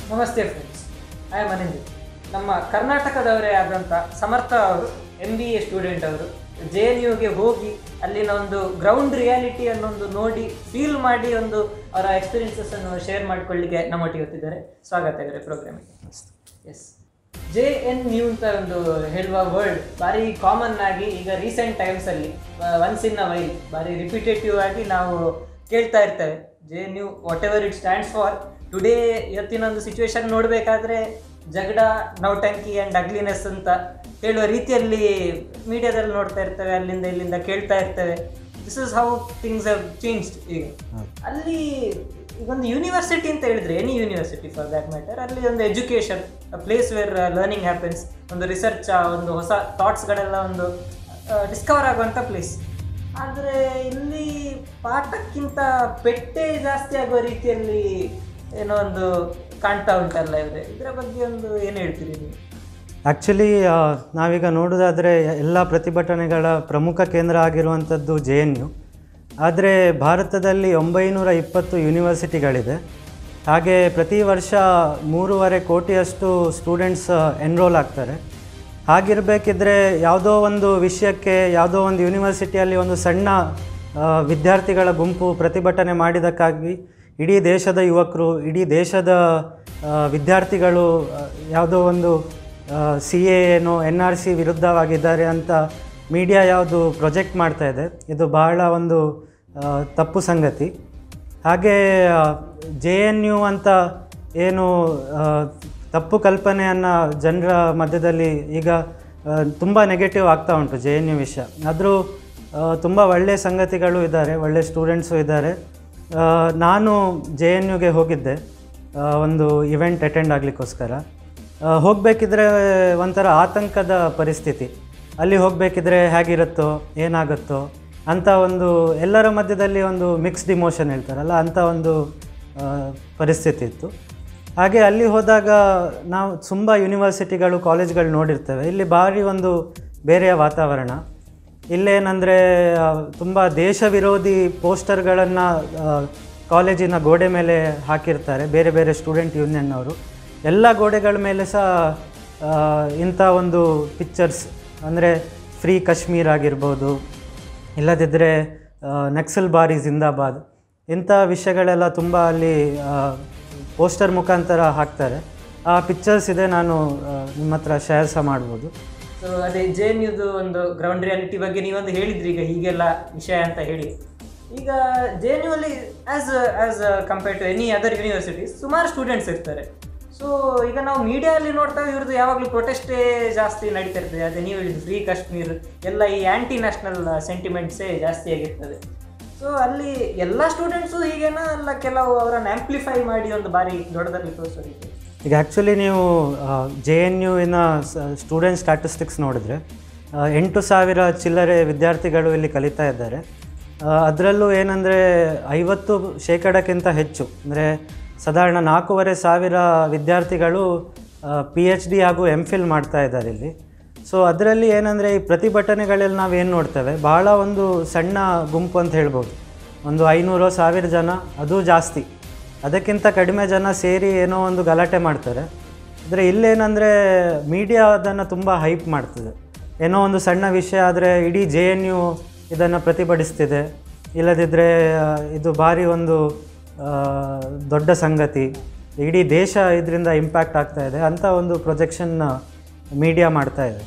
ನಮಸ್ತೆ friends I am ಅನಿಂದ್ ನಮ್ಮ ಕರ್ನಾಟಕದವರೇ ಆದಂಥ ಸಮರ್ಥ ಅವರು ಎಮ್ ಬಿ ಎ ಸ್ಟೂಡೆಂಟ್ ಅವರು ಜೆ ಎನ್ ಯುಗೆ ಹೋಗಿ ಅಲ್ಲಿನ ಒಂದು ಗ್ರೌಂಡ್ ರಿಯಾಲಿಟಿ ಅನ್ನೊಂದು ನೋಡಿ ಫೀಲ್ ಮಾಡಿ ಒಂದು ಅವರ ಎಕ್ಸ್ಪೀರಿಯನ್ಸಸ್ ಅನ್ನು ಶೇರ್ ಮಾಡಿಕೊಳ್ಳಿಕ್ಕೆ ನಮ್ಮೊಟ್ಟಿಗೆ ಗೊತ್ತಿದ್ದಾರೆ ಸ್ವಾಗತ ಇವರೇ ಪ್ರೋಗ್ರಾಮಿಗೆ ಎಸ್ ಜೆ ಎನ್ ಯು ಅಂತ ಒಂದು ಹೇಳುವ ವರ್ಡ್ ಭಾರಿ ಕಾಮನ್ ಆಗಿ ಈಗ ರೀಸೆಂಟ್ ಟೈಮ್ಸಲ್ಲಿ ಒನ್ಸ್ ಇನ್ ಅ ವೈಲ್ ಭಾರಿ ರಿಪಿಟೇಟಿವ್ ಆಗಿ ನಾವು ಕೇಳ್ತಾ ಇರ್ತೇವೆ J N U whatever it stands for today ಇವತ್ತಿನ ಒಂದು ಸಿಚುವೇಶನ್ ನೋಡಬೇಕಾದ್ರೆ ಜಗಡ ನೌಟಂಕಿ ಆ್ಯಂಡ್ ಅಗ್ಲಿನೆಸ್ ಅಂತ ಹೇಳುವ ರೀತಿಯಲ್ಲಿ ಮೀಡಿಯಾದಲ್ಲಿ ನೋಡ್ತಾ ಇರ್ತೇವೆ ಅಲ್ಲಿಂದ ಇಲ್ಲಿಂದ ಕೇಳ್ತಾ ಇರ್ತೇವೆ this is how things have changed ಈಗ ಅಲ್ಲಿ ಈಗ ಒಂದು ಯೂನಿವರ್ಸಿಟಿ ಅಂತ ಹೇಳಿದ್ರೆ any university for that matter ಅಲ್ಲಿ ಒಂದು education place where learning happens ಒಂದು ರಿಸರ್ಚ್ ಒಂದು ಹೊಸ ಥಾಟ್ಸ್ಗಳೆಲ್ಲ ಒಂದು ಡಿಸ್ಕವರ್ ಆಗುವಂಥ ಪ್ಲೇಸ್ ಆದರೆ ಇಲ್ಲಿ ಪಾಠಕ್ಕಿಂತ ಪೆಟ್ಟೆ ಜಾಸ್ತಿ ಆಗುವ ರೀತಿಯಲ್ಲಿ ಏನೋ ಒಂದು ಕಾಣ್ತಾ ಉಂಟಲ್ಲ ಇದ್ರೆ ಇದರ ಬಗ್ಗೆ ಒಂದು ಏನು ಹೇಳ್ತೀರಿ ನೀವು ಆ್ಯಕ್ಚುಲಿ ನಾವೀಗ ನೋಡೋದಾದರೆ ಎಲ್ಲ ಪ್ರತಿಭಟನೆಗಳ ಪ್ರಮುಖ ಕೇಂದ್ರ ಆಗಿರುವಂಥದ್ದು ಜೆ ಎನ್ ಯು ಆದರೆ ಭಾರತದಲ್ಲಿ ಒಂಬೈನೂರ ಇಪ್ಪತ್ತು ಯೂನಿವರ್ಸಿಟಿಗಳಿದೆ ಹಾಗೆ ಪ್ರತಿ ವರ್ಷ ಮೂರುವರೆ ಕೋಟಿಯಷ್ಟು ಸ್ಟೂಡೆಂಟ್ಸ್ ಎನ್ರೋಲ್ ಆಗ್ತಾರೆ ಹಾಗಿರಬೇಕಿದ್ರೆ ಯಾವುದೋ ಒಂದು ವಿಷಯಕ್ಕೆ ಯಾವುದೋ ಒಂದು ಯೂನಿವರ್ಸಿಟಿಯಲ್ಲಿ ಒಂದು ಸಣ್ಣ ಆ, ವಿದ್ಯಾರ್ಥಿಗಳ ಗುಂಪು ಪ್ರತಿಭಟನೆ ಮಾಡಿದ್ದಕ್ಕಾಗಿ ಇಡೀ ದೇಶದ ಯುವಕರು ಇಡೀ ದೇಶದ ಆ, ವಿದ್ಯಾರ್ಥಿಗಳು ಆ, ಯಾವುದೋ ಒಂದು ಸಿ ಎ ಏನೋ ಎನ್ ಆರ್ ಸಿ ವಿರುದ್ಧವಾಗಿದ್ದಾರೆ ಅಂತ ಮೀಡಿಯಾ ಯಾವುದು ಪ್ರೊಜೆಕ್ಟ್ ಮಾಡ್ತಾ ಇದೆ ಇದು ಬಹಳ ಒಂದು ಆ, ತಪ್ಪು ಸಂಗತಿ ಹಾಗೆ ಜೆ ಎನ್ ಯು ಅಂತ ಏನು ಆ, ತಪ್ಪು ಕಲ್ಪನೆಯನ್ನು ಜನರ ಮಧ್ಯದಲ್ಲಿ ಈಗ ತುಂಬ ನೆಗೆಟಿವ್ ಆಗ್ತಾ ಉಂಟು ಜೆ ಎನ್ ಯು ವಿಷಯ ಆದರೂ ತುಂಬ ಒಳ್ಳೆಯ ಸಂಗತಿಗಳು ಇದ್ದಾರೆ ಒಳ್ಳೆಯ ಸ್ಟೂಡೆಂಟ್ಸು ಇದ್ದಾರೆ ಆ, ನಾನು ಜೆ ಎನ್ ಯುಗೆ ಹೋಗಿದ್ದೆ ಆ, ಒಂದು ಇವೆಂಟ್ ಅಟೆಂಡ್ ಆಗಲಿಕ್ಕೋಸ್ಕರ ಹೋಗಬೇಕಿದ್ರೆ ಒಂಥರ ಆತಂಕದ ಪರಿಸ್ಥಿತಿ ಅಲ್ಲಿ ಹೋಗಬೇಕಿದ್ರೆ ಹೇಗಿರುತ್ತೋ ಏನಾಗುತ್ತೋ ಅಂತ ಒಂದು ಎಲ್ಲರ ಮಧ್ಯದಲ್ಲಿ ಒಂದು ಮಿಕ್ಸ್ಡ್ ಇಮೋಷನ್ ಹೇಳ್ತಾರಲ್ಲ ಅಂಥ ಒಂದು ಆ, ಪರಿಸ್ಥಿತಿ ಇತ್ತು ಹಾಗೆ ಅಲ್ಲಿ ಹೋದಾಗ ನಾವು ತುಂಬ ಯೂನಿವರ್ಸಿಟಿಗಳು ಕಾಲೇಜ್ಗಳು ನೋಡಿರ್ತೇವೆ ಇಲ್ಲಿ ಭಾರಿ ಒಂದು ಬೇರೆಯ ವಾತಾವರಣ ಇಲ್ಲೇನಂದರೆ ತುಂಬ ದೇಶ ವಿರೋಧಿ ಪೋಸ್ಟರ್ಗಳನ್ನು ಕಾಲೇಜಿನ ಗೋಡೆ ಮೇಲೆ ಹಾಕಿರ್ತಾರೆ ಬೇರೆ ಬೇರೆ ಸ್ಟೂಡೆಂಟ್ ಯೂನಿಯನ್ನವರು ಎಲ್ಲ ಗೋಡೆಗಳ ಮೇಲೆ ಸಹ ಆ, ಇಂಥ ಒಂದು ಪಿಕ್ಚರ್ಸ್ ಅಂದರೆ ಫ್ರೀ ಕಾಶ್ಮೀರ್ ಆಗಿರ್ಬೋದು ಇಲ್ಲದಿದ್ದರೆ ನಕ್ಸಲ್ ಬಾರಿ ಜಿಂದಾಬಾದ್ ಇಂಥ ವಿಷಯಗಳೆಲ್ಲ ತುಂಬ ಅಲ್ಲಿ ಪೋಸ್ಟರ್ ಮುಖಾಂತರ ಹಾಕ್ತಾರೆ ಆ ಪಿಕ್ಚರ್ಸ್ ಇದೆ ನಾನು ಆ, ನಿಮ್ಮ ಹತ್ರ ಶೇರ್ ಸಹ ಮಾಡ್ಬೋದು ಸೊ ಅದೇ ಜೆ ಎನ್ ಯುದು ಒಂದು ಗ್ರೌಂಡ್ ರಿಯಾಲಿಟಿ ಬಗ್ಗೆ ನೀವೊಂದು ಹೇಳಿದ್ರಿ ಈಗ ಹೀಗೆಲ್ಲ ವಿಷಯ ಅಂತ ಹೇಳಿ ಈಗ ಜೆ ಎನ್ ಯು ಅಲ್ಲಿ as as compare to any other universities ಸುಮಾರು ಸ್ಟೂಡೆಂಟ್ಸ್ ಇರ್ತಾರೆ ಸೊ ಈಗ ನಾವು ಮೀಡಿಯಾ ಅಲ್ಲಿ ನೋಡ್ತಾ ಇವ್ರದ್ದು ಯಾವಾಗಲೂ ಪ್ರೊಟೆಸ್ಟೇ ಜಾಸ್ತಿ ನಡೀತಾ ಇರ್ತದೆ ಅದೇ ನೀವು ಹೇಳಿದ್ದು ಫ್ರೀ ಕಾಶ್ಮೀರ್ ಎಲ್ಲ ಈ ಆ್ಯಂಟಿ ನ್ಯಾಷನಲ್ ಸೆಂಟಿಮೆಂಟ್ಸೇ ಜಾಸ್ತಿ ಆಗಿರ್ತದೆ ಸೊ ಅಲ್ಲಿ ಎಲ್ಲ ಸ್ಟೂಡೆಂಟ್ಸು ಹೀಗೇನಾ ಅಲ್ಲ ಕೆಲವು ಅವರನ್ನು ಆ್ಯಂಪ್ಲಿಫೈ ಮಾಡಿ ಒಂದು ಬಾರಿ ದೊಡ್ಡದಾಗಿ ತೋರಿಸೋ ರೀತಿ ಈಗ ಆ್ಯಕ್ಚುಲಿ ನೀವು ಜೆ ಎನ್ ಯುವಿನ ಸ್ಟೂಡೆಂಟ್ ಸ್ಟ್ಯಾಟಿಸ್ಟಿಕ್ಸ್ ನೋಡಿದ್ರೆ ಆ, ಎಂಟು ಸಾವಿರ ಚಿಲ್ಲರೆ ವಿದ್ಯಾರ್ಥಿಗಳು ಇಲ್ಲಿ ಕಲಿತಾ ಇದ್ದಾರೆ ಅದರಲ್ಲೂ ಏನಂದರೆ ಐವತ್ತು ಶೇಕಡಕ್ಕಿಂತ ಹೆಚ್ಚು ಅಂದರೆ ಸಾಧಾರಣ ನಾಲ್ಕೂವರೆ ಸಾವಿರ ವಿದ್ಯಾರ್ಥಿಗಳು ಪಿ ಎಚ್ ಡಿ ಹಾಗೂ ಎಮ್ ಫಿಲ್ ಮಾಡ್ತಾ ಇದ್ದಾರೆ ಇಲ್ಲಿ ಸೊ ಅದರಲ್ಲಿ ಏನಂದರೆ ಈ ಪ್ರತಿಭಟನೆಗಳಲ್ಲಿ ನಾವು ಏನು ನೋಡ್ತೇವೆ ಭಾಳ ಒಂದು ಸಣ್ಣ ಗುಂಪು ಅಂತ ಹೇಳ್ಬೋದು ಒಂದು ಐನೂರು ಸಾವಿರ ಜನ ಅದು ಜಾಸ್ತಿ ಅದಕ್ಕಿಂತ ಕಡಿಮೆ ಜನ ಸೇರಿ ಏನೋ ಒಂದು ಗಲಾಟೆ ಮಾಡ್ತಾರೆ ಆದರೆ ಇಲ್ಲೇನಂದರೆ ಮೀಡಿಯಾ ಅದನ್ನು ತುಂಬ ಹೈಪ್ ಮಾಡ್ತದೆ ಏನೋ ಒಂದು ಸಣ್ಣ ವಿಷಯ ಆದರೆ ಇಡೀ ಜೆ ಎನ್ ಯು ಇದನ್ನು ಪ್ರತಿಭಟಿಸ್ತಿದೆ ಇಲ್ಲದಿದ್ದರೆ ಆ, ಇದು ಭಾರಿ ಒಂದು ಆ, ದೊಡ್ಡ ಸಂಗತಿ ಇಡೀ ದೇಶ ಇದರಿಂದ ಇಂಪ್ಯಾಕ್ಟ್ ಆಗ್ತಾ ಇದೆ ಅಂತ ಒಂದು ಪ್ರೊಜೆಕ್ಷನ್ ಮೀಡಿಯಾ ಮಾಡ್ತಾ ಇದೆ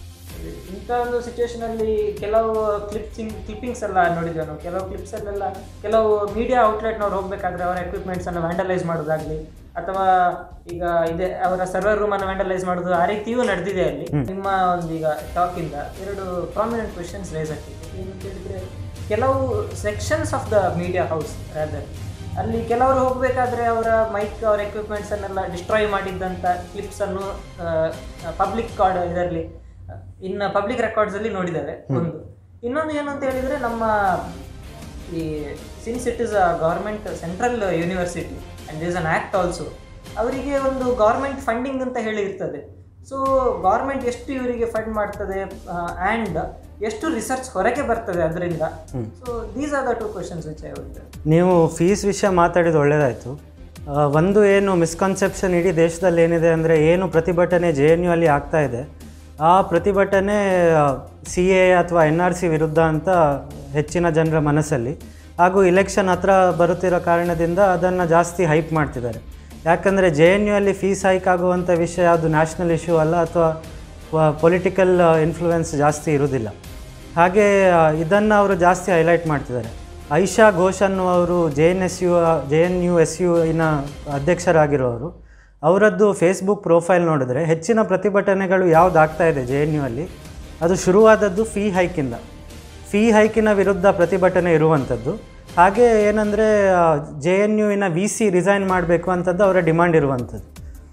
ಇಂಥ ಒಂದು ಸಿಚುವೇಶನ್ ಅಲ್ಲಿ ಕೆಲವು ಕ್ಲಿಪ್ಸಿಂಗ್ ಕ್ಲಿಪ್ಪಿಂಗ್ಸ್ ಎಲ್ಲ ನೋಡಿದ್ವಿ ನಾವು ಕೆಲವು ಕ್ಲಿಪ್ಸ್ ಅಲ್ಲೆಲ್ಲ ಕೆಲವು ಮೀಡಿಯಾ ಔಟ್ಲೆಟ್ನವ್ರು ಹೋಗ್ಬೇಕಾದ್ರೆ ಅವರ ಎಕ್ವಿಪ್ಮೆಂಟ್ಸ್ ಅನ್ನು ವ್ಯಾಂಡಲೈಸ್ ಮಾಡೋದಾಗ್ಲಿ ಅಥವಾ ಈಗ ಇದೆ ಅವರ ಸರ್ವರ್ ರೂಮ್ ಅನ್ನು ವ್ಯಾಂಡಲೈಸ್ ಮಾಡೋದು ಆ ರೀತಿಯೂ ನಡೆದಿದೆ ಅಲ್ಲಿ ನಿಮ್ಮ ಒಂದು ಈಗ ಟಾಕ್ ಇಂದ ಎರಡು ಪ್ರಾಮಿನೆಂಟ್ ಕ್ವೆಶನ್ಸ್ ರೇಸ್ ಆಗ್ತಿದೆ ಏನು ಕೇಳಿದ್ರೆ ಕೆಲವು sections of the media house rather ಅಲ್ಲಿ ಕೆಲವರು ಹೋಗಬೇಕಾದ್ರೆ ಅವರ ಮೈಕ್ ಅವರ ಎಕ್ವಿಪ್ಮೆಂಟ್ಸ್ ಅನ್ನೆಲ್ಲ ಡಿಸ್ಟ್ರಾಯ್ ಮಾಡಿದ್ದಂಥ ಕ್ಲಿಪ್ಸ್ ಅನ್ನು ಪಬ್ಲಿಕ್ ಕಾರ್ಡ್ ಇದರಲ್ಲಿ ಇನ್ನು ಪಬ್ಲಿಕ್ ರೆಕಾರ್ಡ್ಸ್ ಅಲ್ಲಿ ನೋಡಿದ್ದೇವೆ ಒಂದು ಇನ್ನೊಂದು ಏನು ಅಂತ ಹೇಳಿದ್ರೆ ನಮ್ಮ ಈ since it is a government central university and is an act also ಅವರಿಗೆ ಒಂದು ಗೌರ್ಮೆಂಟ್ ಫಂಡಿಂಗ್ ಅಂತ ಹೇಳಿ ಇರ್ತದೆ ಸೊ ಗೌರ್ಮೆಂಟ್ ಎಷ್ಟು ಇವರಿಗೆ ಫಂಡ್ ಮಾಡ್ತದೆ ಆ್ಯಂಡ್ ಎಷ್ಟು ರಿಸರ್ಚ್ ಹೊರಗೆ ಬರ್ತದೆ ಅದರಿಂದ so these are the two questions which I would ನೀವು ಫೀಸ್ ವಿಷಯ ಮಾತಾಡಿದ್ದು ಒಳ್ಳೆಯದಾಯಿತು ಆ, ಒಂದು ಏನು ಮಿಸ್ಕನ್ಸೆಪ್ಷನ್ ಇಡೀ ದೇಶದಲ್ಲಿ ಏನಿದೆ ಅಂದರೆ ಏನು ಪ್ರತಿಭಟನೆ ಜೆ ಎನ್ ಯು ಅಲ್ಲಿ ಆಗ್ತಾ ಇದೆ ಆ ಪ್ರತಿಭಟನೆ ಸಿ ಎ ಅಥವಾ ಎನ್ ಆರ್ ಸಿ ವಿರುದ್ಧ ಅಂತ ಹೆಚ್ಚಿನ ಜನರ ಮನಸ್ಸಲ್ಲಿ ಹಾಗೂ ಇಲೆಕ್ಷನ್ ಹತ್ರ ಬರುತ್ತಿರೋ ಕಾರಣದಿಂದ ಅದನ್ನು ಜಾಸ್ತಿ ಹೈಪ್ ಮಾಡ್ತಿದ್ದಾರೆ ಯಾಕಂದರೆ ಜೆ ಎನ್ ಯು ಅಲ್ಲಿ ಫೀಸ್ ಹೈಕ್ ಆಗುವಂಥ ವಿಷಯ ಅದು ನ್ಯಾಷನಲ್ ಇಶ್ಯೂ ಅಲ್ಲ ಅಥವಾ ಪೊಲಿಟಿಕಲ್ ಇನ್ಫ್ಲೂಯೆನ್ಸ್ ಜಾಸ್ತಿ ಇರುವುದಿಲ್ಲ ಹಾಗೆ ಇದನ್ನು ಅವರು ಜಾಸ್ತಿ ಹೈಲೈಟ್ ಮಾಡ್ತಿದ್ದಾರೆ ಐಶಾ ಘೋಷ್ ಅನ್ನುವರು J N S U J N U S U ಇನ ಅಧ್ಯಕ್ಷರಾಗಿರೋರು ಅವರದ್ದು ಫೇಸ್ಬುಕ್ ಪ್ರೊಫೈಲ್ ನೋಡಿದ್ರೆ ಹೆಚ್ಚಿನ ಪ್ರತಿಭಟನೆಗಳು ಯಾವ್ದು ಆಗ್ತಾ ಇದೆ ಜೆ ಎನ್ ಯು ಅಲ್ಲಿ ಅದು ಶುರುವಾದದ್ದು ಫೀ ಹೈಕಿಂದ ಫೀ ಹೈಕಿನ ವಿರುದ್ಧ ಪ್ರತಿಭಟನೆ ಇರುವಂಥದ್ದು ಹಾಗೆ ಏನಂದರೆ ಜೆ ಎನ್ ಯುವಿನ ವಿ ಸಿ ರಿಸೈನ್ ಮಾಡಬೇಕು ಅಂತದ್ದು ಅವರ ಡಿಮಾಂಡ್ ಇರುವಂಥದ್ದು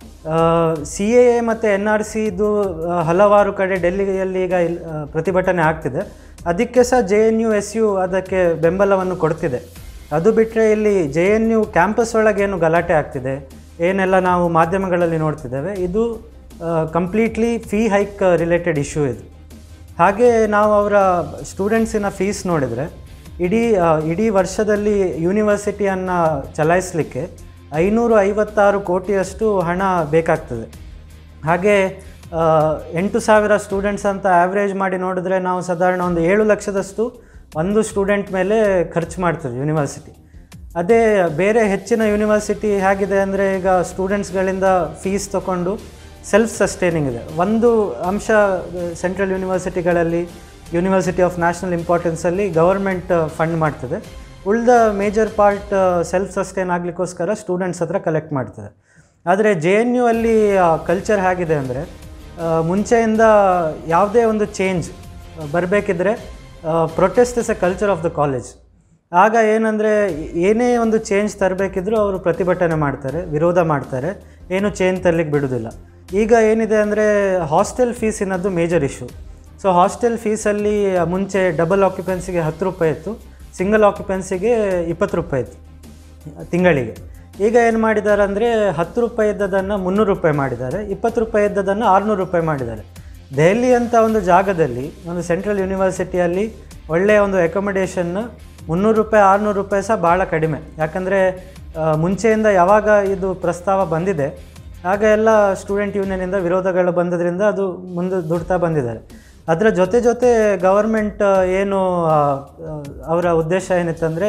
ಸಿ ಎ ಎ ಮತ್ತು ಎನ್ ಆರ್ ಸಿದು ಹಲವಾರು ಕಡೆ ಡೆಲ್ಲಿಯಲ್ಲಿ ಈಗ ಇಲ್- ಆ, ಪ್ರತಿಭಟನೆ ಆಗ್ತಿದೆ ಅದಕ್ಕೆ ಸಹ J N U S U ಅದಕ್ಕೆ ಬೆಂಬಲವನ್ನು ಕೊಡ್ತಿದೆ ಅದು ಬಿಟ್ಟರೆ ಇಲ್ಲಿ ಜೆ ಎನ್ ಯು ಕ್ಯಾಂಪಸ್ ಒಳಗೇನು ಗಲಾಟೆ ಆಗ್ತಿದೆ ಏನೆಲ್ಲ ನಾವು ಮಾಧ್ಯಮಗಳಲ್ಲಿ ನೋಡ್ತಿದ್ದೇವೆ ಇದು completely fee hike related issue ಇದು ಹಾಗೆ ನಾವು ಅವರ ಸ್ಟೂಡೆಂಟ್ಸಿನ ಫೀಸ್ ನೋಡಿದರೆ ಇಡೀ ಆ, ಇಡೀ ವರ್ಷದಲ್ಲಿ ಯೂನಿವರ್ಸಿಟಿಯನ್ನು ಚಲಾಯಿಸಲಿಕ್ಕೆ ಐನೂರು ಐವತ್ತಾರು ಕೋಟಿಯಷ್ಟು ಹಣ ಬೇಕಾಗ್ತದೆ ಹಾಗೆ ಆ, ಎಂಟು ಸಾವಿರ ಸ್ಟೂಡೆಂಟ್ಸ್ ಅಂತ ಆ್ಯಾವ್ರೇಜ್ ಮಾಡಿ ನೋಡಿದ್ರೆ ನಾವು ಸಾಧಾರಣ ಒಂದು ಏಳು ಲಕ್ಷದಷ್ಟು ಒಂದು ಸ್ಟೂಡೆಂಟ್ ಮೇಲೆ ಖರ್ಚು ಮಾಡ್ತದೆ ಯೂನಿವರ್ಸಿಟಿ ಅದೇ ಬೇರೆ ಹೆಚ್ಚಿನ ಯೂನಿವರ್ಸಿಟಿ ಹೇಗಿದೆ ಅಂದರೆ ಈಗ ಸ್ಟೂಡೆಂಟ್ಸ್ಗಳಿಂದ ಫೀಸ್ ತಗೊಂಡು ಸೆಲ್ಫ್ ಸಸ್ಟೈನಿಂಗ್ ಇದೆ ಒಂದು ಅಂಶ ಸೆಂಟ್ರಲ್ ಯೂನಿವರ್ಸಿಟಿಗಳಲ್ಲಿ ಯೂನಿವರ್ಸಿಟಿ ಆಫ್ ನ್ಯಾಷನಲ್ ಇಂಪಾರ್ಟೆನ್ಸಲ್ಲಿ ಗವರ್ಮೆಂಟ್ ಫಂಡ್ ಮಾಡ್ತದೆ ಉಳಿದ ಮೇಜರ್ ಪಾರ್ಟ್ ಸೆಲ್ಫ್ ಸಸ್ಟೈನ್ ಆಗಲಿಕ್ಕೋಸ್ಕರ ಸ್ಟೂಡೆಂಟ್ಸ್ ಹತ್ರ ಕಲೆಕ್ಟ್ ಮಾಡ್ತದೆ ಆದರೆ ಜೆ ಎನ್ ಯು ಅಲ್ಲಿ ಕಲ್ಚರ್ ಹೇಗಿದೆ ಅಂದರೆ ಮುಂಚೆಯಿಂದ ಯಾವುದೇ ಒಂದು ಚೇಂಜ್ ಬರಬೇಕಿದ್ರೆ protest is a culture of the college ಆಗ ಏನಂದರೆ ಏನೇ ಒಂದು ಚೇಂಜ್ ತರಬೇಕಿದ್ರೂ ಅವರು ಪ್ರತಿಭಟನೆ ಮಾಡ್ತಾರೆ ವಿರೋಧ ಮಾಡ್ತಾರೆ ಏನು ಚೇಂಜ್ ತರಲಿಕ್ಕೆ ಬಿಡೋದಿಲ್ಲ ಈಗ ಏನಿದೆ ಅಂದರೆ ಹಾಸ್ಟೆಲ್ ಫೀಸಿನದ್ದು ಮೇಜರ್ ಇಶ್ಯೂ ಸೊ ಹಾಸ್ಟೆಲ್ ಫೀಸಲ್ಲಿ ಮುಂಚೆ ಡಬಲ್ ಆಕ್ಯುಪೆನ್ಸಿಗೆ ಹತ್ತು ರೂಪಾಯಿ ಇತ್ತು ಸಿಂಗಲ್ ಆಕ್ಯುಪೆನ್ಸಿಗೆ ಇಪ್ಪತ್ತು ರೂಪಾಯಿ ಇತ್ತು ತಿಂಗಳಿಗೆ ಈಗ ಏನು ಮಾಡಿದ್ದಾರೆ ಅಂದರೆ ಹತ್ತು ರೂಪಾಯಿ ಇದ್ದದನ್ನು ಮುನ್ನೂರು ರೂಪಾಯಿ ಮಾಡಿದ್ದಾರೆ ಇಪ್ಪತ್ತು ರೂಪಾಯಿ ಇದ್ದದನ್ನು ಆರುನೂರು ರೂಪಾಯಿ ಮಾಡಿದ್ದಾರೆ ದೆಹಲಿ ಅಂತ ಒಂದು ಜಾಗದಲ್ಲಿ ಒಂದು ಸೆಂಟ್ರಲ್ ಯೂನಿವರ್ಸಿಟಿಯಲ್ಲಿ ಒಳ್ಳೆಯ ಒಂದು ಅಕೊಮಡೇಷನ್ನ ಮುನ್ನೂರು ರೂಪಾಯಿ ಆರುನೂರು ರೂಪಾಯಿ ಸಹ ಭಾಳ ಕಡಿಮೆ ಯಾಕಂದರೆ ಮುಂಚೆಯಿಂದ ಯಾವಾಗ ಇದು ಪ್ರಸ್ತಾವ ಬಂದಿದೆ ಆಗ ಎಲ್ಲ ಸ್ಟೂಡೆಂಟ್ ಯೂನಿಯನಿಂದ ವಿರೋಧಗಳು ಬಂದದ್ರಿಂದ ಅದು ಮುಂದೆ ದುಡ್ತಾ ಬಂದಿದ್ದಾರೆ ಅದರ ಜೊತೆ ಜೊತೆ ಗವರ್ಮೆಂಟ್ ಏನು ಆ, ಆ, ಅವರ ಉದ್ದೇಶ ಏನಿತ್ತಂದರೆ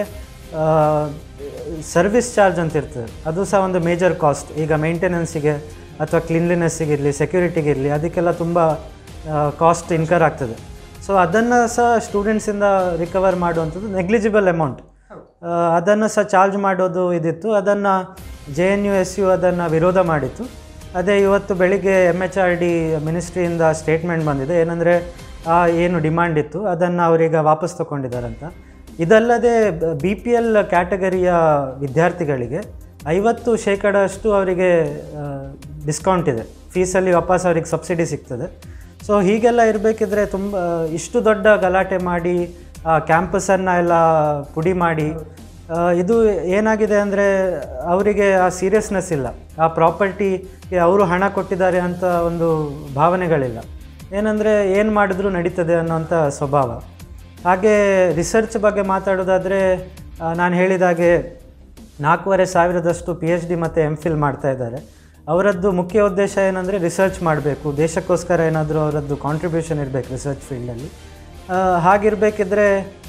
ಸರ್ವಿಸ್ ಚಾರ್ಜ್ ಅಂತ ಇರ್ತದೆ ಅದು ಸಹ ಒಂದು ಮೇಜರ್ ಕಾಸ್ಟ್ ಈಗ ಮೇಂಟೆನೆನ್ಸಿಗೆ ಅಥವಾ ಕ್ಲೀನ್ಲಿನೆಸ್ಸಿಗೆ ಇರಲಿ ಸೆಕ್ಯೂರಿಟಿಗೆ ಇರಲಿ ಅದಕ್ಕೆಲ್ಲ ತುಂಬ ಕಾಸ್ಟ್ ಇನ್ಕರ್ ಆಗ್ತದೆ ಸೊ ಅದನ್ನು ಸಹ ಸ್ಟೂಡೆಂಟ್ಸಿಂದ ರಿಕವರ್ ಮಾಡುವಂಥದ್ದು ನೆಗ್ಲಿಜಿಬಲ್ ಅಮೌಂಟ್ ಅದನ್ನು ಸಹ ಚಾರ್ಜ್ ಮಾಡೋದು ಇದಿತ್ತು ಅದನ್ನು J N U S U ಅದನ್ನು ವಿರೋಧ ಮಾಡಿತ್ತು ಅದೇ ಇವತ್ತು ಬೆಳಿಗ್ಗೆ ಎಮ್ ಎಚ್ ಆರ್ ಡಿ ಮಿನಿಸ್ಟ್ರಿಯಿಂದ ಸ್ಟೇಟ್ಮೆಂಟ್ ಬಂದಿದೆ ಏನಂದರೆ ಆ ಏನು ಡಿಮಾಂಡ್ ಇತ್ತು ಅದನ್ನು ಅವರೀಗ ವಾಪಸ್ ತಗೊಂಡಿದ್ದಾರಂತ ಇದಲ್ಲದೆ ಬಿ ಪಿ ಎಲ್ ಕ್ಯಾಟಗರಿಯ ವಿದ್ಯಾರ್ಥಿಗಳಿಗೆ ಐವತ್ತು ಶೇಕಡಷ್ಟು ಅವರಿಗೆ ಡಿಸ್ಕೌಂಟ್ ಇದೆ ಫೀಸಲ್ಲಿ ವಾಪಸ್ ಅವ್ರಿಗೆ ಸಬ್ಸಿಡಿ ಸಿಗ್ತದೆ ಸೊ ಹೀಗೆಲ್ಲ ಇರಬೇಕಿದ್ರೆ ತುಂಬ ಇಷ್ಟು ದೊಡ್ಡ ಗಲಾಟೆ ಮಾಡಿ ಆ ಕ್ಯಾಂಪಸನ್ನು ಎಲ್ಲ ಪುಡಿ ಮಾಡಿ ಆ, ಇದು ಏನಾಗಿದೆ ಅಂದರೆ ಅವರಿಗೆ ಆ ಸೀರಿಯಸ್ನೆಸ್ ಇಲ್ಲ ಆ ಪ್ರಾಪರ್ಟಿಗೆ ಅವರು ಹಣ ಕೊಟ್ಟಿದ್ದಾರೆ ಅಂತ ಒಂದು ಭಾವನೆಗಳಿಲ್ಲ ಏನಂದರೆ ಏನು ಮಾಡಿದ್ರೂ ನಡೀತದೆ ಅನ್ನೋಂಥ ಸ್ವಭಾವ ಹಾಗೆ ರಿಸರ್ಚ್ ಬಗ್ಗೆ ಮಾತಾಡೋದಾದರೆ ನಾನು ಹೇಳಿದಾಗೆ ನಾಲ್ಕೂವರೆ ಸಾವಿರದಷ್ಟು ಪಿ ಎಚ್ ಡಿ ಮತ್ತು ಎಮ್ ಫಿಲ್ ಮಾಡ್ತಾ ಇದ್ದಾರೆ ಅವರದ್ದು ಮುಖ್ಯ ಉದ್ದೇಶ ಏನಂದರೆ ರಿಸರ್ಚ್ ಮಾಡಬೇಕು ದೇಶಕ್ಕೋಸ್ಕರ ಏನಾದರೂ ಅವರದ್ದು ಕಾಂಟ್ರಿಬ್ಯೂಷನ್ ಇರಬೇಕು ರಿಸರ್ಚ್ ಫೀಲ್ಡಲ್ಲಿ ಹಾಗಿರಬೇಕಿದ್ರೆ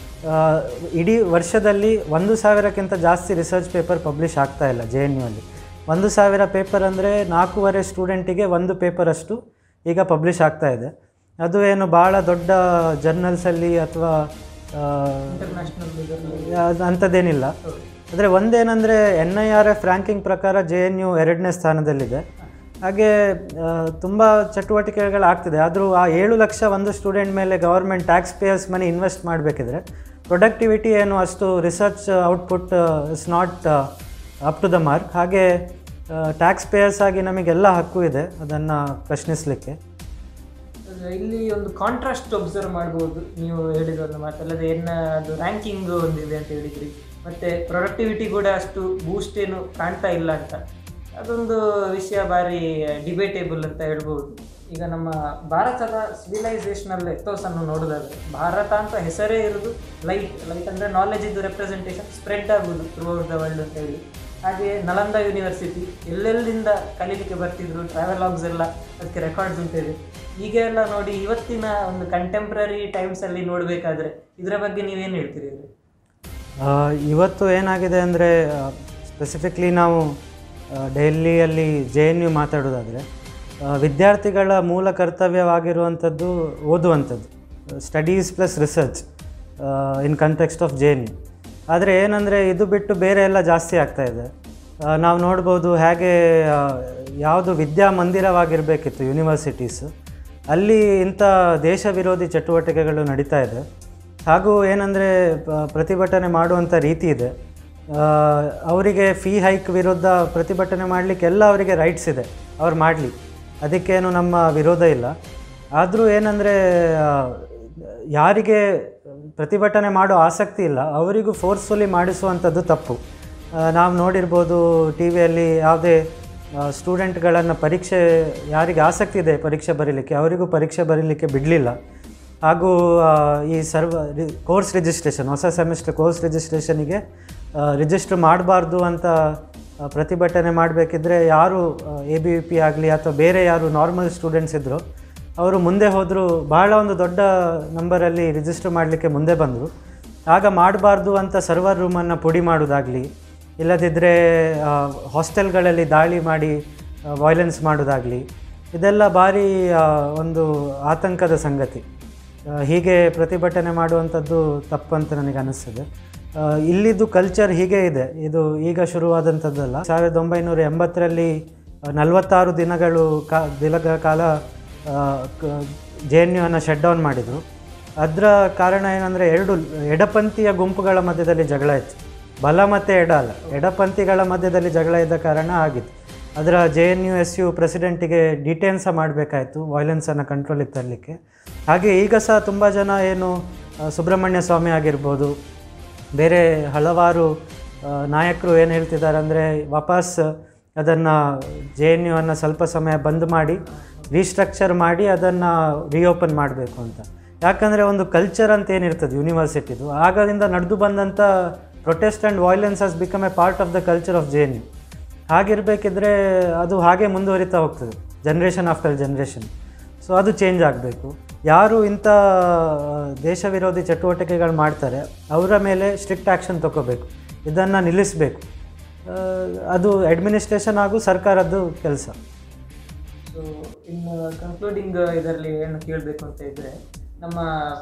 ಇಡೀ ವರ್ಷದಲ್ಲಿ ಒಂದು ಸಾವಿರಕ್ಕಿಂತ ಜಾಸ್ತಿ ರಿಸರ್ಚ್ ಪೇಪರ್ ಪಬ್ಲಿಷ್ ಆಗ್ತಾ ಇಲ್ಲ ಜೆ ಎನ್ ಯು ಅಲ್ಲಿ ಒಂದು ಸಾವಿರ ಪೇಪರ್ ಅಂದರೆ ನಾಲ್ಕೂವರೆ ಸ್ಟೂಡೆಂಟಿಗೆ ಒಂದು ಪೇಪರಷ್ಟು ಈಗ ಪಬ್ಲಿಷ್ ಆಗ್ತಾ ಇದೆ ಅದು ಏನು ಭಾಳ ದೊಡ್ಡ ಜರ್ನಲ್ಸಲ್ಲಿ ಅಥವಾ ಇಂಟರ್ನ್ಯಾಷನಲ್ ಇದರಲ್ಲಿ ಅದು ಅಂಥದ್ದೇನಿಲ್ಲ ಆದರೆ ಒಂದೇನೆಂದರೆ N I R F ranking ಪ್ರಕಾರ ಜೆ ಎನ್ ಯು ಎರಡನೇ ಸ್ಥಾನದಲ್ಲಿದೆ ಹಾಗೆ ತುಂಬ ಚಟುವಟಿಕೆಗಳಾಗ್ತಿದೆ ಆದರೂ ಆ ಏಳು ಲಕ್ಷ ಒಂದು ಸ್ಟೂಡೆಂಟ್ ಮೇಲೆ government tax payers money invest ಮಾಡಬೇಕಿದ್ರೆ ಪ್ರೊಡಕ್ಟಿವಿಟಿ ಏನು ಅಷ್ಟು research output is not up to the mark ಹಾಗೆ ಟ್ಯಾಕ್ಸ್ ಪೇಯರ್ಸ್ ಆಗಿ ನಮಗೆಲ್ಲ ಹಕ್ಕು ಇದೆ ಅದನ್ನು ಪ್ರಶ್ನಿಸಲಿಕ್ಕೆ ಅದು ಇಲ್ಲಿ ಒಂದು ಕಾಂಟ್ರಾಸ್ಟ್ ಒಬ್ಸರ್ವ್ ಮಾಡ್ಬೋದು ನೀವು ಹೇಳಿದ ಒಂದು ಮಾತಲ್ಲದೆ ಏನ ಅದು ರ್ಯಾಂಕಿಂಗ್ ಒಂದಿದೆ ಅಂತ ಹೇಳಿದ್ರಿ ಮತ್ತೆ ಪ್ರೊಡಕ್ಟಿವಿಟಿ ಕೂಡ ಅಷ್ಟು ಬೂಸ್ಟ್ ಏನು ಕಾಣ್ತಾ ಇಲ್ಲ ಅಂತ ಅದೊಂದು ವಿಷಯ ಭಾರಿ ಡಿಬೇಟೇಬಲ್ ಅಂತ ಹೇಳ್ಬೋದು ಈಗ ನಮ್ಮ ಭಾರತದ ಸಿವಿಲೈಸೇಷನಲ್ ಎಥೋಸ್ ಅನ್ನು ನೋಡೋದಾದ್ರೆ ಭಾರತ ಅಂತ ಹೆಸರೇ ಇರೋದು ಲೈಟ್ ಲೈಟ್ ಅಂದರೆ ನಾಲೆಜ್ ಇದು ರೆಪ್ರೆಸೆಂಟೇಷನ್ ಸ್ಪ್ರೆಡ್ ಆಗೋದು ಥ್ರೂ ಔಟ್ ದ ವರ್ಲ್ಡ್ ಅಂತ ಹೇಳಿ ಹಾಗೆ ನಲಂದ ಯೂನಿವರ್ಸಿಟಿ ಎಲ್ಲೆಲ್ಲಿಂದ ಕಲೀಲಿಕ್ಕೆ ಬರ್ತಿದ್ರು ಟ್ರಾವೆಲಾಗ್ಸ್ ಎಲ್ಲ ಅದಕ್ಕೆ ರೆಕಾರ್ಡ್ಸ್ ಉಂಟಿದೆ ಈಗ ಎಲ್ಲ ನೋಡಿ ಇವತ್ತಿನ ಒಂದು ಕಂಟೆಂಪ್ರರಿ ಟೈಮ್ಸಲ್ಲಿ ನೋಡಬೇಕಾದ್ರೆ ಇದರ ಬಗ್ಗೆ ನೀವೇನು ಹೇಳ್ತೀರಿ ಇವ್ರೆ? ಆ, ಇವತ್ತು ಏನಾಗಿದೆ ಅಂದರೆ ಸ್ಪೆಸಿಫಿಕ್ಲಿ ನಾವು ಆ, ಡೆಲ್ಲಿಯಲ್ಲಿ ಜೆ ಎನ್ ಯು ಮಾತಾಡೋದಾದರೆ ವಿದ್ಯಾರ್ಥಿಗಳ ಮೂಲ ಕರ್ತವ್ಯವಾಗಿರುವಂಥದ್ದು ಓದುವಂಥದ್ದು studies plus research in context of J N U ಆದರೆ ಏನಂದರೆ ಇದು ಬಿಟ್ಟು ಬೇರೆ ಎಲ್ಲ ಜಾಸ್ತಿ ಆಗ್ತಾ ಇದೆ ಆ, ನಾವು ನೋಡ್ಬೋದು ಹೇಗೆ ಆ, ಯಾವುದು ವಿದ್ಯಾಮಂದಿರವಾಗಿರಬೇಕಿತ್ತು ಯೂನಿವರ್ಸಿಟೀಸು ಅಲ್ಲಿ ಇಂಥ ದೇಶ ವಿರೋಧಿ ಚಟುವಟಿಕೆಗಳು ನಡೀತಾ ಇದೆ ಹಾಗೂ ಏನಂದರೆ ಪ್ರತಿಭಟನೆ ಮಾಡುವಂಥ ರೀತಿ ಇದೆ ಆ, ಅವರಿಗೆ ಫೀ ಹೈಕ್ ವಿರುದ್ಧ ಪ್ರತಿಭಟನೆ ಮಾಡಲಿಕ್ಕೆ ಎಲ್ಲ ಅವರಿಗೆ ರೈಟ್ಸ್ ಇದೆ ಅವ್ರು ಮಾಡಲಿ ಅದಕ್ಕೇನು ನಮ್ಮ ವಿರೋಧ ಇಲ್ಲ ಆದರೂ ಏನಂದರೆ ಯಾರಿಗೆ ಪ್ರತಿಭಟನೆ ಮಾಡೋ ಆಸಕ್ತಿ ಇಲ್ಲ ಅವರಿಗೂ ಫೋರ್ಸ್ಫುಲಿ ಮಾಡಿಸುವಂಥದ್ದು ತಪ್ಪು ನಾವು ನೋಡಿರ್ಬೋದು ಟಿ ವಿಯಲ್ಲಿ ಯಾವುದೇ ಸ್ಟೂಡೆಂಟ್ಗಳನ್ನು ಪರೀಕ್ಷೆ ಯಾರಿಗೆ ಆಸಕ್ತಿ ಇದೆ ಪರೀಕ್ಷೆ ಬರೀಲಿಕ್ಕೆ ಅವರಿಗೂ ಪರೀಕ್ಷೆ ಬರೀಲಿಕ್ಕೆ ಬಿಡಲಿಲ್ಲ ಹಾಗೂ ಆ, ಈ ಸರ್ವ ಕೋರ್ಸ್ ರಿಜಿಸ್ಟ್ರೇಷನ್ ಹೊಸ ಸೆಮಿಸ್ಟರ್ ಕೋರ್ಸ್ ರಿಜಿಸ್ಟ್ರೇಷನಿಗೆ ರಿಜಿಸ್ಟರ್ ಮಾಡಬಾರ್ದು ಅಂತ ಆ, ಪ್ರತಿಭಟನೆ ಮಾಡಬೇಕಿದ್ರೆ ಯಾರು ಎ ಬಿ ಪಿ ಆಗಲಿ ಅಥವಾ ಬೇರೆ ಯಾರು ನಾರ್ಮಲ್ ಸ್ಟೂಡೆಂಟ್ಸ್ ಇದ್ದರು ಅವರು ಮುಂದೆ ಹೋದರೂ ಬಹಳ ಒಂದು ದೊಡ್ಡ ನಂಬರಲ್ಲಿ ರಿಜಿಸ್ಟರ್ ಮಾಡಲಿಕ್ಕೆ ಮುಂದೆ ಬಂದರು ಆಗ ಮಾಡಬಾರ್ದು ಅಂತ ಸರ್ವರ್ ರೂಮನ್ನು ಪುಡಿ ಮಾಡೋದಾಗಲಿ ಇಲ್ಲದಿದ್ದರೆ ಹಾಸ್ಟೆಲ್ಗಳಲ್ಲಿ ದಾಳಿ ಮಾಡಿ ವೈಲೆನ್ಸ್ ಮಾಡೋದಾಗಲಿ ಇದೆಲ್ಲ ಭಾರಿ ಆ, ಒಂದು ಆತಂಕದ ಸಂಗತಿ ಆ, ಹೀಗೆ ಪ್ರತಿಭಟನೆ ಮಾಡುವಂಥದ್ದು ತಪ್ಪಂತ ನನಗೆ ಅನಿಸ್ತದೆ ಆ, ಇಲ್ಲಿದ್ದು ಕಲ್ಚರ್ ಹೀಗೆ ಇದೆ ಇದು ಈಗ ಶುರುವಾದಂಥದ್ದಲ್ಲ ಸಾವಿರದ ಒಂಬೈನೂರ ಎಂಬತ್ತರಲ್ಲಿ ನಲವತ್ತಾರು ದಿನಗಳು ಕಾ ದಿನಗಳ ಕಾಲ ಜೆ ಎನ್ ಯುವನ್ನು ಶಟ್ ಡೌನ್ ಮಾಡಿದರು ಅದರ ಕಾರಣ ಏನಂದರೆ ಎರಡು ಎಡಪಂಥೀಯ ಗುಂಪುಗಳ ಮಧ್ಯದಲ್ಲಿ ಜಗಳ ಇತ್ತು ಬಲ ಮತ್ತು ಎಡ ಅಲ್ಲ ಎಡಪಂಥಿಗಳ ಮಧ್ಯದಲ್ಲಿ ಜಗಳ ಇದ್ದ ಕಾರಣ ಆಗಿತ್ತು ಅದರ J N U S U ಪ್ರೆಸಿಡೆಂಟಿಗೆ ಡಿಟೇನ್ ಸಹ ಮಾಡಬೇಕಾಯಿತು ವಾಯ್ಲೆನ್ಸನ್ನು ಕಂಟ್ರೋಲಿಗೆ ತರಲಿಕ್ಕೆ ಹಾಗೆ ಈಗ ಸಹ ತುಂಬ ಜನ ಏನು ಆ, ಸುಬ್ರಹ್ಮಣ್ಯ ಸ್ವಾಮಿ ಆಗಿರ್ಬೋದು ಬೇರೆ ಹಲವಾರು ಆ, ನಾಯಕರು ಏನು ಹೇಳ್ತಿದ್ದಾರೆ ಅಂದರೆ ವಾಪಸ್ ಅದನ್ನು ಜೆ ಎನ್ ಯುವನ್ನು ಸ್ವಲ್ಪ ಸಮಯ ಬಂದ್ ಮಾಡಿ ರೀಸ್ಟ್ರಕ್ಚರ್ ಮಾಡಿ ಅದನ್ನು ರಿಓಪನ್ ಮಾಡಬೇಕು ಅಂತ ಯಾಕಂದರೆ ಒಂದು ಕಲ್ಚರ್ ಅಂತ ಏನಿರ್ತದೆ ಯೂನಿವರ್ಸಿಟಿದು ಆಗದಿಂದ ನಡೆದು ಬಂದಂಥ protest and violence has become a part of the culture of J N U ಹಾಗಿರಬೇಕಿದ್ರೆ ಅದು ಹಾಗೆ ಮುಂದುವರಿತಾ ಹೋಗ್ತದೆ ಜನ್ರೇಷನ್ ಆಫ್ಟರ್ ಜನ್ರೇಷನ್ ಸೊ ಅದು ಚೇಂಜ್ ಆಗಬೇಕು ಯಾರು ಇಂಥ ದೇಶ ವಿರೋಧಿ ಚಟುವಟಿಕೆಗಳು ಮಾಡ್ತಾರೆ ಅವರ ಮೇಲೆ ಸ್ಟ್ರಿಕ್ಟ್ ಆ್ಯಕ್ಷನ್ ತಗೋಬೇಕು ಇದನ್ನು ನಿಲ್ಲಿಸಬೇಕು ಅದು ಅಡ್ಮಿನಿಸ್ಟ್ರೇಷನ್ ಹಾಗೂ ಸರ್ಕಾರದ್ದು ಕೆಲಸ ಸೊ ಇನ್ನು ಕನ್ಕ್ಲೂಡಿಂಗ್ ಇದರಲ್ಲಿ ಏನು ಕೇಳಬೇಕು ಅಂತ ಇದ್ದರೆ ನಮ್ಮ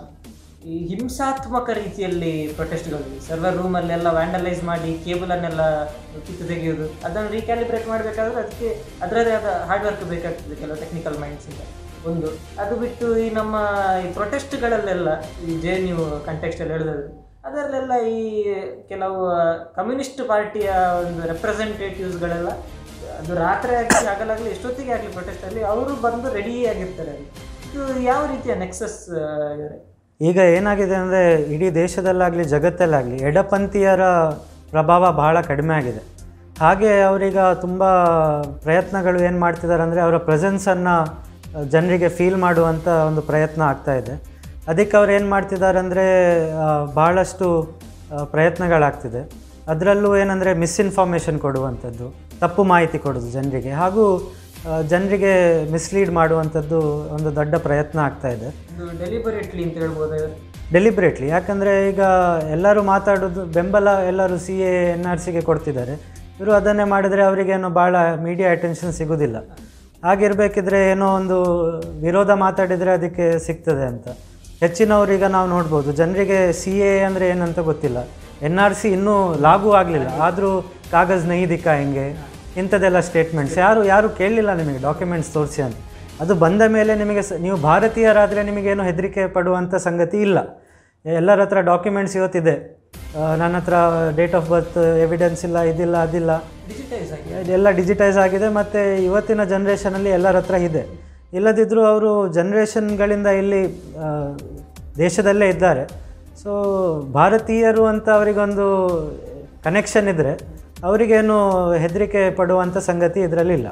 ಈ ಹಿಂಸಾತ್ಮಕ ರೀತಿಯಲ್ಲಿ ಪ್ರೊಟೆಸ್ಟ್ಗಳು ಸರ್ವರ್ ರೂಮಲ್ಲೆಲ್ಲ ವ್ಯಾಂಡಲೈಸ್ ಮಾಡಿ ಕೇಬಲನ್ನೆಲ್ಲ ಕಿತ್ತು ತೆಗೆಯೋದು ಅದನ್ನು ರೀಕ್ಯಾಲಿಬ್ರೇಟ್ ಮಾಡಬೇಕಾದ್ರೆ ಅದಕ್ಕೆ ಅದರದೇ ಆದ ಹಾರ್ಡ್ ವರ್ಕ್ ಬೇಕಾಗ್ತದೆ ಕೆಲವು ಟೆಕ್ನಿಕಲ್ ಮೈಂಡ್ಸಿಂದ ಒಂದು ಅದು ಬಿಟ್ಟು ಈ ನಮ್ಮ ಈ ಪ್ರೊಟೆಸ್ಟ್ಗಳಲ್ಲೆಲ್ಲ ಈ ಜೆ ಎನ್ ಯು ಕಂಟೆಕ್ಸ್ಟಲ್ಲಿ ಹೇಳಿದ್ರೆ ಅದರಲ್ಲೆಲ್ಲ ಈ ಕೆಲವು ಕಮ್ಯುನಿಸ್ಟ್ ಪಾರ್ಟಿಯ ಒಂದು ರೆಪ್ರೆಸೆಂಟೇಟಿವ್ಸ್ಗಳೆಲ್ಲ ಅದು ರಾತ್ರಿ ಆಗಲಿ ಹಗಲಾಗಲಿ ಎಷ್ಟೊತ್ತಿಗೆ ಆಗಲಿ ಪ್ರೊಟೆಸ್ಟಲ್ಲಿ ಅವರು ಬಂದು ರೆಡಿ ಆಗಿರ್ತಾರೆ ಅಲ್ಲಿ ಇದು ಯಾವ ರೀತಿಯ ನೆಕ್ಸಸ್ ಇವರೇ ಈಗ ಏನಾಗಿದೆ ಅಂದರೆ ಇಡೀ ದೇಶದಲ್ಲಾಗಲಿ ಜಗತ್ತಲ್ಲಾಗಲಿ ಎಡಪಂಥೀಯರ ಪ್ರಭಾವ ಬಹಳ ಕಡಿಮೆ ಆಗಿದೆ ಹಾಗೆ ಅವರೀಗ ತುಂಬ ಪ್ರಯತ್ನಗಳು ಏನು ಮಾಡ್ತಿದ್ದಾರೆ ಅಂದರೆ ಅವರ ಪ್ರೆಸೆನ್ಸನ್ನು ಜನರಿಗೆ ಫೀಲ್ ಮಾಡುವಂಥ ಒಂದು ಪ್ರಯತ್ನ ಆಗ್ತಾ ಇದೆ ಅದಕ್ಕೆ ಅವ್ರು ಏನು ಮಾಡ್ತಿದ್ದಾರೆ ಅಂದರೆ ಭಾಳಷ್ಟು ಆ, ಪ್ರಯತ್ನಗಳಾಗ್ತಿದೆ ಅದರಲ್ಲೂ ಏನಂದರೆ ಮಿಸ್ಇನ್ಫಾರ್ಮೇಷನ್ ಕೊಡುವಂಥದ್ದು ತಪ್ಪು ಮಾಹಿತಿ ಕೊಡೋದು ಜನರಿಗೆ ಹಾಗೂ ಆ, ಜನರಿಗೆ ಮಿಸ್ಲೀಡ್ ಮಾಡುವಂಥದ್ದು ಒಂದು ದೊಡ್ಡ ಪ್ರಯತ್ನ ಆಗ್ತಾ ಇದೆ ಇದು ಡೆಲಿಬರೇಟ್ಲಿ ಅಂತ ಹೇಳ್ಬೋದು ಡೆಲಿಬ್ರೇಟ್ಲಿ ಯಾಕಂದರೆ ಈಗ ಎಲ್ಲರೂ ಮಾತಾಡೋದು ಬೆಂಬಲ ಎಲ್ಲರೂ ಸಿ ಎ ಎನ್ ಆರ್ ಸಿಗೆ ಕೊಡ್ತಿದ್ದಾರೆ ಇವರು ಅದನ್ನೇ ಮಾಡಿದರೆ ಅವರಿಗೇನು ಭಾಳ ಮೀಡಿಯಾ ಅಟೆನ್ಷನ್ ಸಿಗೋದಿಲ್ಲ ಹಾಗಿರಬೇಕಿದ್ರೆ ಏನೋ ಒಂದು ವಿರೋಧ ಮಾತಾಡಿದರೆ ಅದಕ್ಕೆ ಸಿಗ್ತದೆ ಅಂತ ಹೆಚ್ಚಿನವರೀಗ ನಾವು ನೋಡ್ಬೋದು ಜನರಿಗೆ ಸಿ ಎ ಅಂದರೆ ಏನಂತ ಗೊತ್ತಿಲ್ಲ ಎನ್ ಆರ್ ಸಿ ಇನ್ನೂ ಲಾಗೂ ಆಗಲಿಲ್ಲ ಆದರೂ ಕಾಗಜ್ ನೈದಿಕ ಹೆಂಗೆ ಇಂಥದ್ದೆಲ್ಲ ಸ್ಟೇಟ್ಮೆಂಟ್ಸ್ ಯಾರು ಯಾರು ಕೇಳಲಿಲ್ಲ ನಿಮಗೆ ಡಾಕ್ಯುಮೆಂಟ್ಸ್ ತೋರಿಸಿ ಅಂತ ಅದು ಬಂದ ಮೇಲೆ ನಿಮಗೆ ಸ ನೀವು ಭಾರತೀಯರಾದರೆ ನಿಮಗೇನು ಹೆದರಿಕೆ ಪಡುವಂಥ ಸಂಗತಿ ಇಲ್ಲ ಎಲ್ಲರ ಹತ್ರ ಡಾಕ್ಯುಮೆಂಟ್ಸ್ ಇವತ್ತಿದೆ ಆ, ನನ್ನ ಹತ್ರ ಡೇಟ್ ಆಫ್ ಬರ್ತ್ ಎವಿಡೆನ್ಸ್ ಇಲ್ಲ ಇದಿಲ್ಲ ಅದಿಲ್ಲ ಡಿಜಿಟೈಸ್ ಆಗಿ ಇದೆಲ್ಲ ಡಿಜಿಟೈಸ್ ಆಗಿದೆ ಮತ್ತು ಇವತ್ತಿನ ಜನ್ರೇಷನಲ್ಲಿ ಎಲ್ಲರ ಹತ್ರ ಇದೆ ಇಲ್ಲದಿದ್ದರೂ ಅವರು ಜನ್ರೇಷನ್ಗಳಿಂದ ಇಲ್ಲಿ ಆ, ದೇಶದಲ್ಲೇ ಇದ್ದಾರೆ ಸೊ ಭಾರತೀಯರು ಅಂತ ಅವರಿಗೊಂದು ಕನೆಕ್ಷನ್ ಇದ್ದರೆ ಅವರಿಗೇನು ಹೆದರಿಕೆ ಪಡುವಂಥ ಸಂಗತಿ ಇದರಲ್ಲಿಲ್ಲ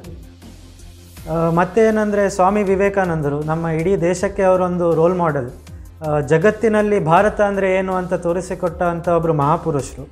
ಆ, ಮತ್ತೇನೆಂದರೆ ಸ್ವಾಮಿ ವಿವೇಕಾನಂದರು ನಮ್ಮ ಇಡೀ ದೇಶಕ್ಕೆ ಅವರೊಂದು ರೋಲ್ ಮಾಡೆಲ್ ಆ, ಜಗತ್ತಿನಲ್ಲಿ ಭಾರತ ಅಂದರೆ ಏನು ಅಂತ ತೋರಿಸಿಕೊಟ್ಟ ಅಂಥ ಒಬ್ಬರು ಮಹಾಪುರುಷರು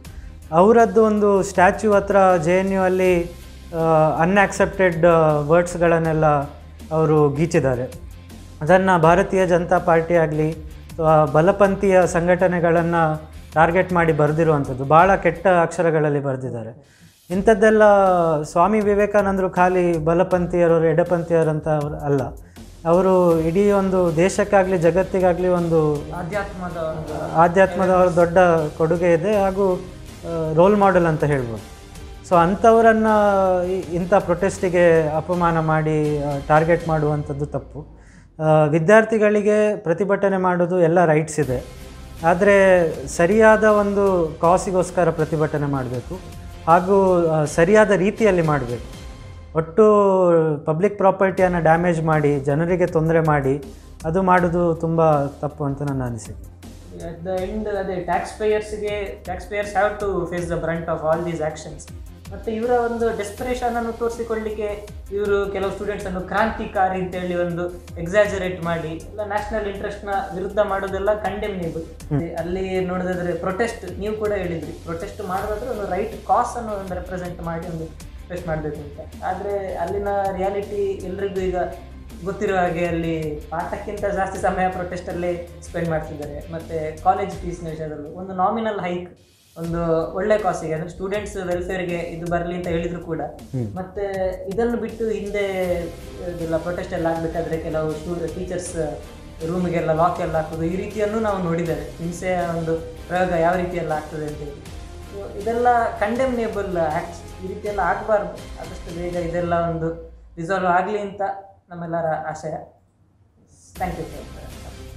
ಅವರದ್ದು ಒಂದು ಸ್ಟ್ಯಾಚ್ಯೂ ಹತ್ರ ಜೆ ಎನ್ ಯು ಅಲ್ಲಿ ಅನ್ಆಕ್ಸೆಪ್ಟೆಡ್ ವರ್ಡ್ಸ್ಗಳನ್ನೆಲ್ಲ ಅವರು ಗೀಚಿದ್ದಾರೆ ಅದನ್ನು ಭಾರತೀಯ ಜನತಾ ಪಾರ್ಟಿ ಆಗಲಿ ಅಥವಾ ಬಲಪಂಥೀಯ ಸಂಘಟನೆಗಳನ್ನು ಟಾರ್ಗೆಟ್ ಮಾಡಿ ಬರೆದಿರುವಂಥದ್ದು ಭಾಳ ಕೆಟ್ಟ ಅಕ್ಷರಗಳಲ್ಲಿ ಬರೆದಿದ್ದಾರೆ ಇಂಥದ್ದೆಲ್ಲ ಸ್ವಾಮಿ ವಿವೇಕಾನಂದರು ಖಾಲಿ ಬಲಪಂಥೀಯರು ಎಡಪಂಥೀಯರಂತ ಅವ್ರು ಅಲ್ಲ ಅವರು ಇಡೀ ಒಂದು ದೇಶಕ್ಕಾಗಲಿ ಜಗತ್ತಿಗಾಗಲಿ ಒಂದು ಆಧ್ಯಾತ್ಮದ ಒಂದು ಆಧ್ಯಾತ್ಮದ ಅವ್ರ ದೊಡ್ಡ ಕೊಡುಗೆ ಇದೆ ಹಾಗೂ ರೋಲ್ ಮಾಡೆಲ್ ಅಂತ ಹೇಳ್ಬೋದು ಸೊ ಅಂಥವರನ್ನು ಇಂಥ ಪ್ರೊಟೆಸ್ಟಿಗೆ ಅಪಮಾನ ಮಾಡಿ ಟಾರ್ಗೆಟ್ ಮಾಡುವಂಥದ್ದು ತಪ್ಪು ಆ, ವಿದ್ಯಾರ್ಥಿಗಳಿಗೆ ಪ್ರತಿಭಟನೆ ಮಾಡೋದು ಎಲ್ಲ ರೈಟ್ಸ್ ಇದೆ ಆದರೆ ಸರಿಯಾದ ಒಂದು ಕಾಸಿಗೋಸ್ಕರ ಪ್ರತಿಭಟನೆ ಮಾಡಬೇಕು ಹಾಗೂ ಆ, ಸರಿಯಾದ ರೀತಿಯಲ್ಲಿ ಮಾಡಬೇಕು ಒಟ್ಟು ಪಬ್ಲಿಕ್ ಪ್ರಾಪರ್ಟಿಯನ್ನು ಡ್ಯಾಮೇಜ್ ಮಾಡಿ ಜನರಿಗೆ ತೊಂದರೆ ಮಾಡಿ ಅದು ಮಾಡೋದು ತುಂಬ ತಪ್ಪು ಅಂತ ನನ್ನ ಅನಿಸಿಕೆ ಅಟ್ ದ ಎಂಡ್ ಅದೇ ಟ್ಯಾಕ್ಸ್ ಪೇಯರ್ಸ್ಗೆ tax payers have to face the brunt of all these actions ಮತ್ತು ಇವರ ಒಂದು ಡೆಸ್ಪರೇಷನ್ ಅನ್ನು ತೋರಿಸಿಕೊಳ್ಳಿಕ್ಕೆ ಇವರು ಕೆಲವು ಸ್ಟೂಡೆಂಟ್ಸ್ ಅನ್ನು ಕ್ರಾಂತಿಕಾರಿ ಅಂತೇಳಿ ಒಂದು ಎಕ್ಸಾಜರೇಟ್ ಮಾಡಿ ಎಲ್ಲ ನ್ಯಾಷನಲ್ ಇಂಟ್ರೆಸ್ಟ್ನ ವಿರುದ್ಧ ಮಾಡೋದೆಲ್ಲ ಕಂಡೆಮ್ನೇಬಲ್ ಅಲ್ಲಿ ನೋಡೋದಾದ್ರೆ ಪ್ರೊಟೆಸ್ಟ್ ನೀವು ಕೂಡ ಹೇಳಿದ್ರಿ ಪ್ರೊಟೆಸ್ಟ್ ಮಾಡೋದಾದ್ರೆ ಒಂದು ರೈಟ್ ಕಾಸ್ ಅನ್ನು ಒಂದು ರೆಪ್ರೆಸೆಂಟ್ ಮಾಡಿ ಒಂದು ಪ್ರೊಟೆಸ್ಟ್ ಮಾಡಬೇಕು ಅಂತ ಆದರೆ ಅಲ್ಲಿನ ರಿಯಾಲಿಟಿ ಎಲ್ರಿಗೂ ಈಗ ಗೊತ್ತಿರೋ ಹಾಗೆ ಅಲ್ಲಿ ಪಾಠಕ್ಕಿಂತ ಜಾಸ್ತಿ ಸಮಯ ಪ್ರೊಟೆಸ್ಟಲ್ಲೇ ಸ್ಪೆಂಡ್ ಮಾಡ್ತಿದ್ದಾರೆ ಮತ್ತು ಕಾಲೇಜ್ ಫೀಸ್ನ ವಿಷಯದಲ್ಲೂ ಒಂದು ನಾಮಿನಲ್ ಹೈಕ್ ಒಂದು ಒಳ್ಳೆ ಕಾಸಿಗೆ ಅಂದರೆ ಸ್ಟೂಡೆಂಟ್ಸ್ ವೆಲ್ಫೇರ್ಗೆ ಇದು ಬರಲಿ ಅಂತ ಹೇಳಿದ್ರು ಕೂಡ ಮತ್ತೆ ಇದನ್ನು ಬಿಟ್ಟು ಹಿಂದೆ ಇದೆಲ್ಲ ಪ್ರೊಟೆಸ್ಟ್ ಎಲ್ಲ ಆಗಬೇಕಾದ್ರೆ ಕೆಲವು ಸ್ಟೂಡೆ ಟೀಚರ್ಸ್ ರೂಮಿಗೆಲ್ಲ ಲಾಕ್ ಎಲ್ಲ ಹಾಕೋದು ಈ ರೀತಿಯನ್ನು ನಾವು ನೋಡಿದ್ದೇವೆ ಹಿಂಸೆಯ ಒಂದು ಪ್ರಯೋಗ ಯಾವ ರೀತಿ ಎಲ್ಲ ಆಗ್ತದೆ ಅಂತ ಹೇಳಿ So, ಇದೆಲ್ಲ ಕಂಡೆಮ್ನೇಬಲ್ ಆ್ಯಕ್ಟ್ಸ್ ಈ ರೀತಿ ಎಲ್ಲ ಆಗಬಾರ್ದು ಆದಷ್ಟು ಬೇಗ ಇದೆಲ್ಲ ಒಂದು ರಿಸಾಲ್ವ್ ಆಗಲಿ ಅಂತ ನಮ್ಮೆಲ್ಲರ ಆಶಯ ಥ್ಯಾಂಕ್ ಯು ಸರ್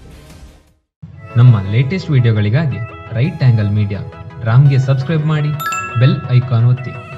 ನಮ್ಮ ಲೇಟೆಸ್ಟ್ ವಿಡಿಯೋಗಳಿಗಾಗಿ ರೈಟ್ ಆ್ಯಂಗಲ್ ಮೀಡಿಯಾ ರಾಮ್ಗೆ ಸಬ್ಸ್ಕ್ರೈಬ್ ಮಾಡಿ ಬೆಲ್ ಐಕಾನ್ ಒತ್ತಿ